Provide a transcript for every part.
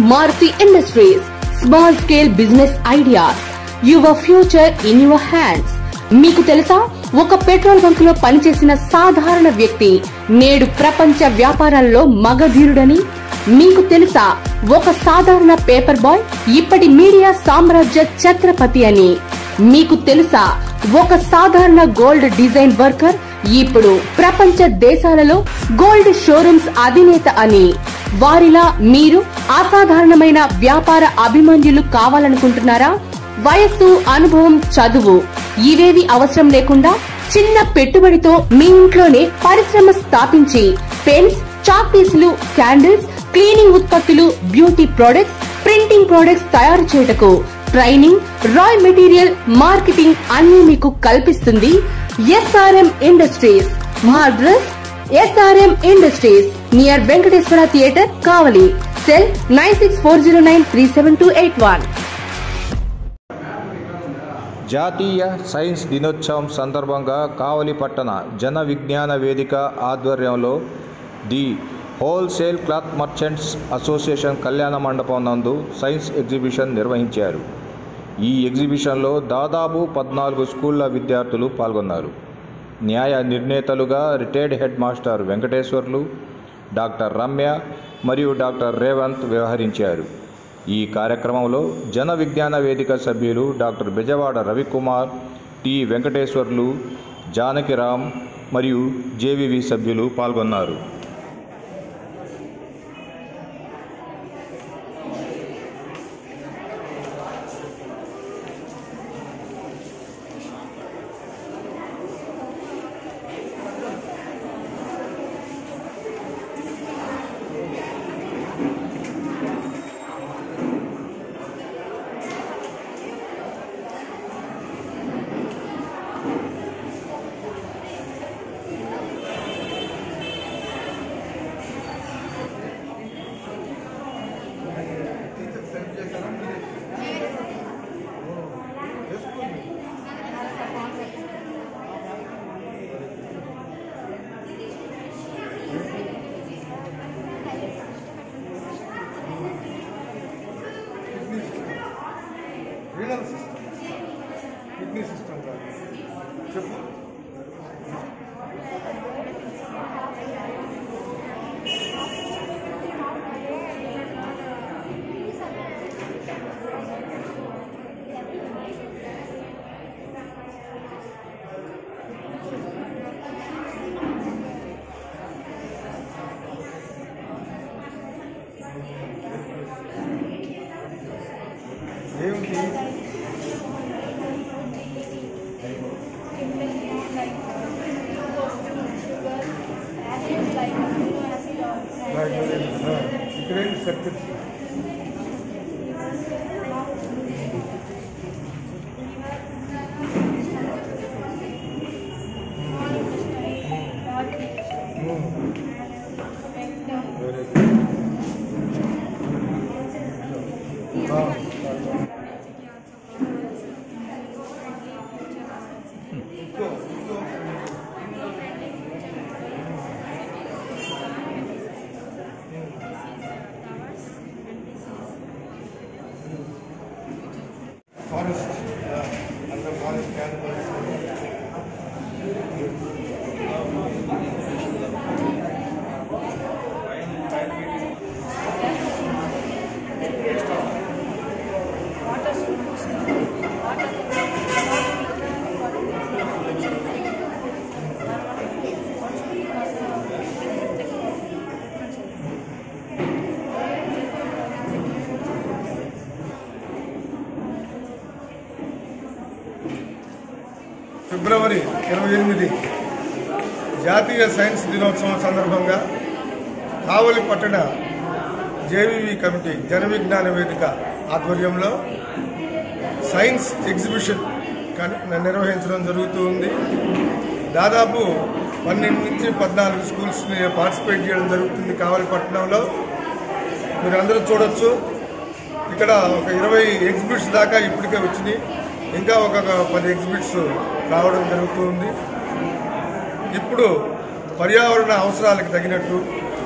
Maruti Industries. Small scale business ideas. Your future in your hands. మీకు తెలుసా ఒక petrol bunk లో పనిచేసిన సాధారణ వ్యక్తి నేడు ప్రపంచ వ్యాపారాల్లో మగధీరుడని మీకు తెలుసా ఒక సాధారణ పేపర్ బాయ్ ఇప్పటి మీడియా సామ్రాజ్య ఛత్రపతి అని మీకు తెలుసా ఒక సాధారణ గోల్డ్ డిజైన్ వర్కర్ ఇప్పుడు ప్రపంచ దేశాలలో గోల్డ్ షోరూమ్స్ అధినేత అని వారిలా మీరు అసాధారణమైన వ్యాపార అభిమన్యులు కావాలనుకుంటున్నారా వయస్సు అనుభవం చదువు ఇవేవి అవసరం లేకుండా చిన్న పెట్టుబడితో మీ ఇంట్లోనే పరిశ్రమ స్థాపించి పెన్స్ చాక్ పీసులు క్యాండిల్స్ క్లీనింగ్ ఉత్పత్తులు బ్యూటీ ప్రొడక్ట్స్ ప్రింటింగ్ ప్రొడక్ట్స్ తయారు చేయుటకు ట్రైనింగ్ రాయ్ మెటీరియల్ మార్కెటింగ్ అన్ని మీకు కల్పిస్తుంది ఎస్ఆర్ఎం ఇండస్ట్రీస్ మా address SRM industries near Venkateswara theatre Kavali cell nine six four zero nine three seven two eight one జాతీయ సైన్స్ దినోత్సవం సందర్భంగా కావలి పట్టణ జన విజ్ఞాన వేదిక ఆధ్వర్యంలో the wholesale cloth merchants association కళ్యాణ మండపం నందు సైన్స్ ఎగ్జిబిషన్ నిర్వహించారు ఈ ఎగ్జిబిషన్లో దాదాపు పద్నాలుగు స్కూళ్ల విద్యార్థులు పాల్గొన్నారు న్యాయ నిర్ణేతలుగా retired head master Venkateswarlu doctor Ramya మరియు డాక్టర్ రేవంత్ వ్యవహరించారు ఈ కార్యక్రమంలో జన విజ్ఞాన వేదిక సభ్యులు డాక్టర్ బెజవాడ రవికుమార్ టి వెంకటేశ్వర్లు జానకిరామ్ మరియు జేవివి సభ్యులు పాల్గొన్నారు రీనల్ సిస్టమ్ కిడ్నీ సిస్టమ్ కాదు చెప్పు ఏమిటి ఇక్కడేంటి circles very good forest under forest animals ఫిబ్రవరి ఇరవై ఎనిమిది జాతీయ సైన్స్ దినోత్సవం సందర్భంగా కావలి పట్టణ జేవీవి కమిటీ జన విజ్ఞాన వేదిక ఆధ్వర్యంలో సైన్స్ ఎగ్జిబిషన్ కన్- నిర్వహించడం జరుగుతూ ఉంది దాదాపు పన్నెండు నుంచి పద్నాలుగు స్కూల్స్ని పార్టిసిపేట్ చేయడం జరుగుతుంది కావలి పట్టణంలో మీరు అందరూ చూడొచ్చు ఇక్కడ ఒక ఇరవై ఎగ్జిబిట్స్ దాకా ఇప్పటికే వచ్చినాయి ఇంకా ఒక పది ఎగ్జిబిట్స్ రావడం జరుగుతుంది ఇప్పుడు పర్యావరణ అవసరాలకు తగినట్టు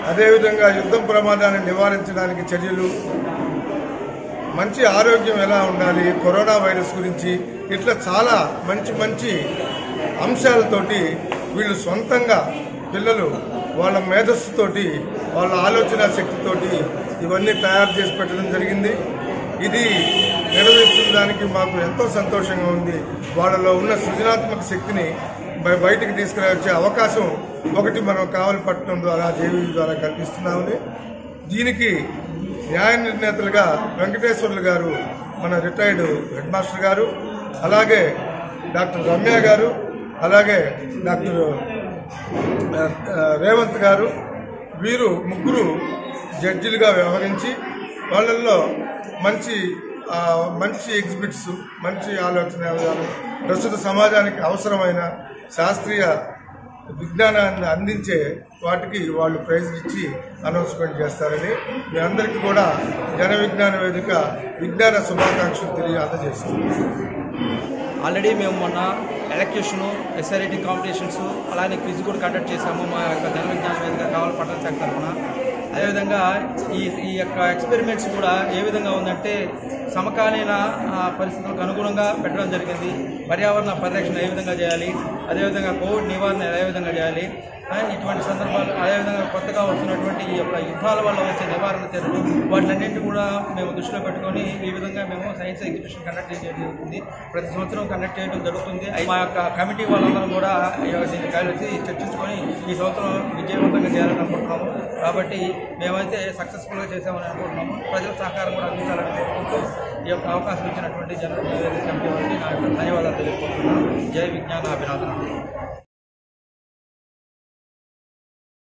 అదేవిధంగా యుద్ధం ప్రమాదాన్ని నివారించడానికి చర్యలు మంచి ఆరోగ్యం ఎలా ఉండాలి కరోనా వైరస్ గురించి ఇట్లా చాలా మంచి మంచి అంశాలతోటి వీళ్ళు సొంతంగా పిల్లలు వాళ్ళ మేధస్సుతోటి వాళ్ళ ఆలోచన శక్తితోటి ఇవన్నీ తయారు చేసి పెట్టడం జరిగింది ఇది నిర్వహిస్తున్న దానికి మాకు ఎంతో సంతోషంగా ఉంది వాళ్ళలో ఉన్న సృజనాత్మక శక్తిని బయ- బయటికి తీసుకురావచ్చే అవకాశం ఒకటి మనం కావలిపట్నం ద్వారా జేవీ ద్వారా కల్పిస్తున్నామని దీనికి న్యాయ నిర్ణేతలుగా వెంకటేశ్వర్లు గారు మన రిటైర్డ్ హెడ్ మాస్టర్ గారు అలాగే డాక్టర్ రమ్య గారు అలాగే డాక్టర్ ఆ, ఆ, రేవంత్ గారు వీరు ముగ్గురు జడ్జిలుగా వ్యవహరించి వాళ్ళల్లో మంచి ఆ, మంచి ఎగ్జిబిట్స్ మంచి ఆలోచన విధానం ప్రస్తుత సమాజానికి అవసరమైన శాస్త్రీయ విజ్ఞానాన్ని అందించే వాటికి వాళ్ళు ప్రైజ్ ఇచ్చి అనౌన్స్మెంట్ చేస్తారని మీ అందరికీ కూడా జన విజ్ఞాన వేదిక విజ్ఞాన శుభాకాంక్షలు తెలియ అందజేస్తుంది ఆల్రెడీ మేము మొన్న ఎలక్యూషను ఎస్ఆర్ఐటి కాంపిటీషన్స్ అలానే క్విజ్ కూడా కండక్ట్ చేశాము మా యొక్క ధన విజ్ఞాన వేదిక కావాలి పట్టణ శాఖ తరఫున అదేవిధంగా ఈ ఈ యొక్క ఎక్స్పెరిమెంట్స్ కూడా ఏ విధంగా ఉందంటే సమకాలీన ఆ, పరిస్థితులకు అనుగుణంగా పెట్టడం జరిగింది పర్యావరణ పరిరక్షణ ఏ విధంగా చేయాలి అదేవిధంగా కోవిడ్ నివారణ ఏ విధంగా చేయాలి ఆ, ఇటువంటి సందర్భాలు అదేవిధంగా కొత్తగా వస్తున్నటువంటి ఈ యొక్క యుద్ధాల వల్ల వచ్చే నివారణ చర్యలు వాటిలన్నింటినీ కూడా మేము దృష్టిలో పెట్టుకొని ఈ విధంగా మేము సైన్స్ ఎగ్జిబిషన్ కండక్ట్ చేయడం జరుగుతుంది ప్రతి సంవత్సరం కండక్ట్ చేయడం జరుగుతుంది అయి- మా యొక్క కమిటీ వాళ్ళందరం కూడా ఈ యొక్క దీన్ని కలిసి చర్చించుకొని ఈ సంవత్సరం విజయవంతంగా చేయాలని అనుకుంటున్నాము కాబట్టి మేమైతే సక్సెస్ఫుల్గా చేసామని అనుకుంటున్నాము ప్రజల సహకారం కూడా అందించాలని కోరుకుంటూ ఈ యొక్క అవకాశం ఇచ్చినటువంటి జన కమిటీ వారికి నా యొక్క ధన్యవాదాలు తెలియజేస్తున్నాను జై విజ్ఞాన అభినందన